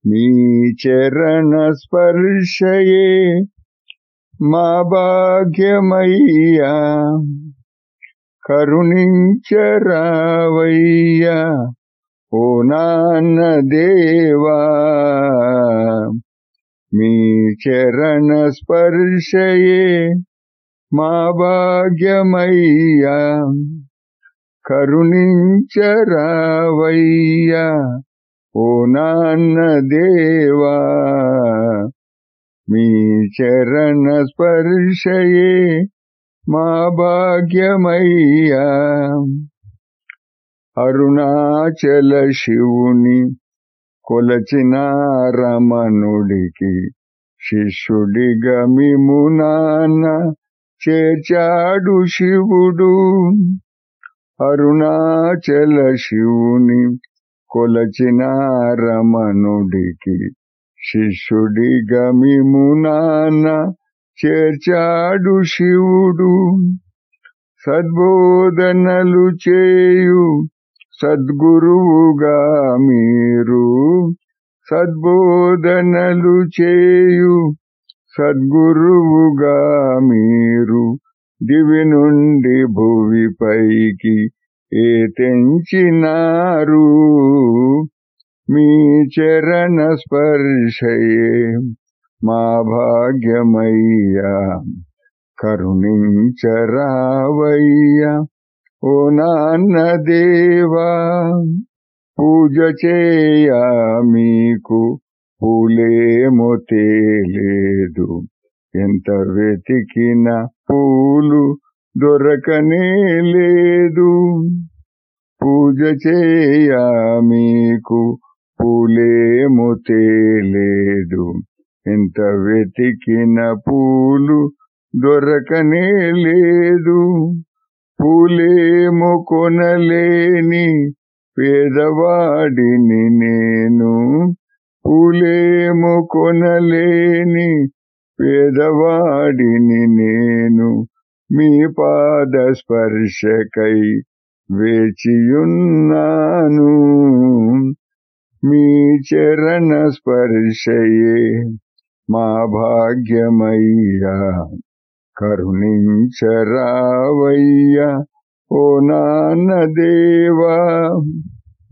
మీ చరణ స్పర్శయే మా భాగ్యమయ్యా కరుణించరావయ్యా ఓ నాన్న దేవా మీ చరణ స్పర్శయే మా భాగ్యమయ్యా కరుణించరావయ్యా ఓ నాన్న దేవా మీ చరణ స్పర్శయే మా భాగ్యమయ్యా అరుణాచల శివుని కొలచిన రమణుడికి శిష్యుడిగా మిము నాన్న చేర్చాడు శివుడు అరుణాచల శివుని కొలచిన రమణుడికి శిష్యుడిగా మిము నాన్న చేర్చాడు శివుడు సద్బోధనలు చేయు సద్గురువుగా మీరు సద్బోధనలు చేయు సద్గురువుగా మీరు దివి నుండి భువిపైకి ఏ తెంచినారు మీ చరణ స్పర్శయే మా భాగ్యమయ్యా కరుణించరావయ్యా ఓ నాన్న దేవా పూజ చేయ మీకు పూలేమో తేలేదు ఎంత వెతికిన పూలు దొరకనే లేదు పూజ చేయ మీకు పూలేమో తేలేదు ఎంత వెతికిన పూలు దొరకనే లేదు పూలేమో కొనలేని పేదవాడిని నేను పూలేమో కొనలేని పేదవాడిని నేను మీ పాద స్పర్శకై వేచియున్నాను మీ చరణ స్పర్శయే మా భాగ్యమయ్యా కరుణించరావయ్యా ఓ నాన్న దేవా